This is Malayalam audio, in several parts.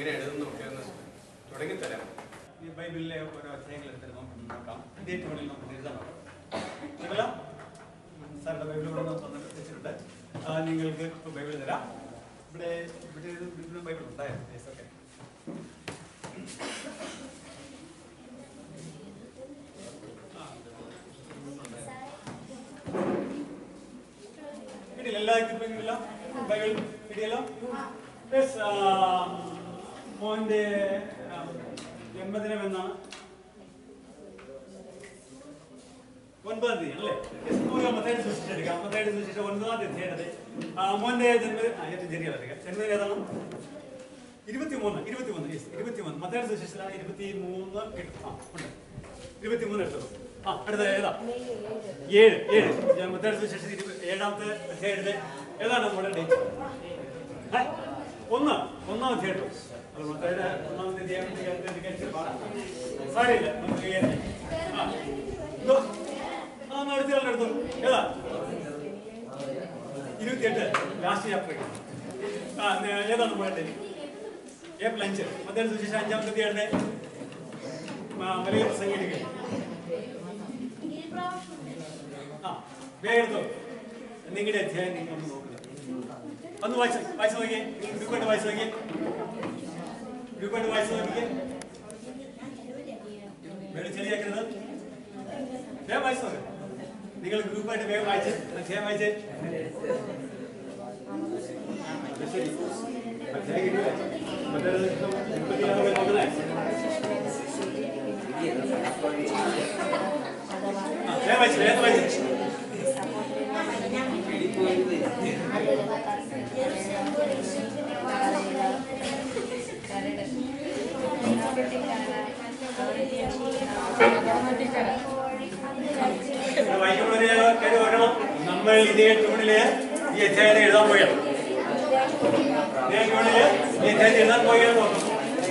എങ്ങനെ എഴുതുന്നു ഒക്കെ ഒന്ന് തുടങ്ങി തരാം ഈ ബൈബിളിലെ ഓരോ അധ്യായങ്ങൾ എടുത്തിട്ട് നമുക്ക് നോക്കാം ഇതേ ടോണിൽ നമുക്ക് എഴുതാൻ നോക്കാം നിങ്ങള സാറിന്റെ ബൈബിൾ ഇവിടെ നിന്ന് തന്നിട്ട് വെച്ചിട്ടുണ്ട് ആ, നിങ്ങൾക്ക് ഇപ്പോൾ ബൈബിൾ തരാം ഇവിടെ ഇവിടെ ഒരു ഇവിടെ ബൈബിൾ ഉണ്ടായിരുന്നു Yes, okay. ആ. കിട്ടിയില്ല എല്ലാവർക്കും ഇപ്പം കിട്ടില്ല ബൈബിൾ കിട്ടിയല്ലോ യെസ് മോന്റെ ആ, ജന്മദിനം എന്നാണ് ഒൻപതാം തീയതി അല്ലേ യെസ്, നമുക്ക് മത്തായിയുടെ സുവിശേഷം എടുക്കാം മത്തായിയുടെ സുവിശേഷം ഒൻപതാം തീയതി ചെയ്യണത് ആ, മോന്റെ ജന്മദിനം ആ, ഏറ്റവും ചെറിയ അറിയാം ജന്മദിനം ഏതാണ് ഇരുപത്തിമൂന്ന് ഇരുപത്തിമൂന്ന് യെസ് ഇരുപത്തിമൂന്ന് മത്തായിയുടെ സുവിശേഷത്തിലാണ് ഇരുപത്തിമൂന്ന് കിട്ടും ആ ഉണ്ട് ഇരുപത്തിമൂന്ന് എടുത്തത് ആ അടുത്ത ഏതാ ഏഴ് ഏഴ് ഞാൻ മത്തായിയുടെ സുവിശേഷം ഇരുപ- ഏഴാമത്തെ അധ്യായത്തിലെ ഏതാണ് നമ്മുടെ ഡേറ്റ് ഏ? ഒന്ന് ഒന്നാം അധ്യായം അത് മത്തായിയുടെ ഒന്നാമത്തെ അധ്യായം അധ്യായത്തെ എടുക്കാൻ പാടാം. സാരമില്ല നമുക്ക് കയറി. ആ. ഇതോ. ആ എന്നാ അടുത്ത ആളുടെ അടുത്തോ ഏതാ ഇരുപത്തിയെട്ട് ലാസ്റ്റ് ചാപ്റ്റർ ആ ന- ഏതാണ് നമ്മുടെ ഡേറ്റ് ഏപ്രിൽ അഞ്ച് മത്തായിയുടെ സുവിശേഷം അഞ്ചാമത്തെ അധ്യായത്തിന്റെ മലയാള സംഗീതികൾ ആ വേഗം എടുത്തോ നിങ്ങളുടെ അധ്യായം നിങ്ങൾ ഒന്ന് നോക്കുക ഒന്ന് വായിച്ച് വായിച്ചു നോക്കിയേ ഗ്രൂപ്പായിട്ട് വായിച്ചു നോക്കിയേ ഗ്രൂപ്പായിട്ട് വായിച്ചു നോക്കിയേ വേണം ശരിയാക്കരുത് വേഗം വായിച്ചു നോക്ക് നിങ്ങൾ ഗ്രൂപ്പായിട്ട് വേഗം വായിച്ച് അധ്യായം വായിച്ച് ശരി അധ്യായം കിട്ടിയില്ലേ മറ്റേ മുപ്പത്തിയാറ് പോയി നോക്കണേ ആ വേഗം വായിച്ച് വേഗം വായിച്ച് ഇവിടെ വായിക്കുമ്പോഴേ കാര്യം ഓർക്കണം നമ്മൾ ഇതേ ട്യൂണില് ഈ അധ്യായം എഴുതാൻ പോയാണ് ഇതേ ട്യൂണില് ഈ അധ്യായം എഴുതാൻ പോയാണ് നോക്കണം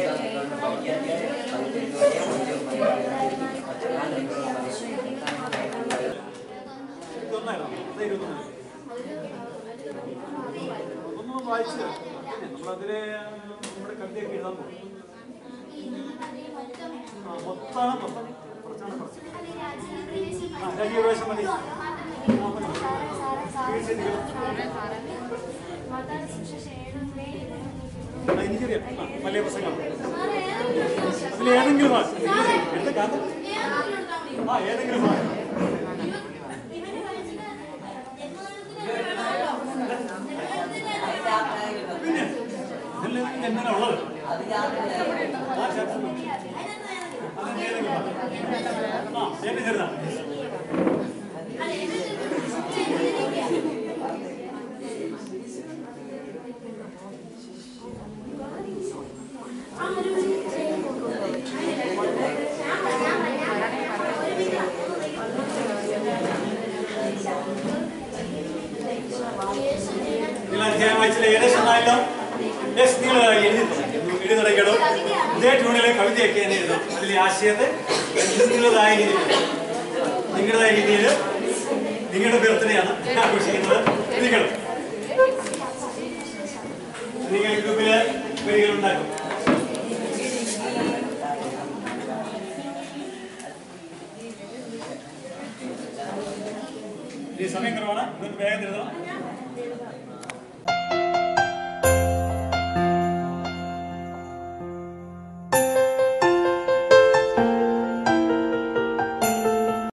ഇതൊന്നായിരുന്നോ? ഇത് ഇരുപത്തൊന്ന്. ഒന്നും വായിച്ച് നമ്മളതിലെ നമ്മുടെ കവിതയൊക്കെ എഴുതാൻ പോകും ആ മൊത്തമാണ് മൊത്തം കുറച്ചാണ് കുറച്ച് ആ രാജ്യപ്രവേശം മതി ആ, മതി. ആ, എനിക്കറിയാം ആ, വലിയ പ്രസംഗം അതിൽ ഏതെങ്കിലും ആ, എടുത്ത കാലം ആ ഏതെങ്കിലും ആ പിന്നെ ഇതിൽ എന്തിനാ ഉള്ളത് ആ ചർച്ച അതിന് ഏതെങ്കിലും ആ. ആ ഏറ്റവും ചെറുതാണ് നിങ്ങൾ അധ്യായം വായിച്ചില്ല ഏകദേശം ആയല്ലോ യെസ് നിങ്ങൾ എഴുതി എഴുതി തുടങ്ങിയോ ഇതേ ട്യൂണിലെ കവിതയൊക്കെ തന്നെ എഴുതാം അതിലെ ആശയത്തെ നിങ്ങളുടേതായ രീതിയിൽ നിങ്ങളുടേതായ രീതിയിൽ നിങ്ങളുടെ ബർത്ത്ഡേ ആണ് ആഘോഷിക്കുന്നത് നിങ്ങൾ നിങ്ങൾ ഗ്രൂപ്പില് വരികൾ ഉണ്ടാക്കും ഈ സമയം കുറവാണ് ഇതൊന്ന് വേഗം എഴുതണം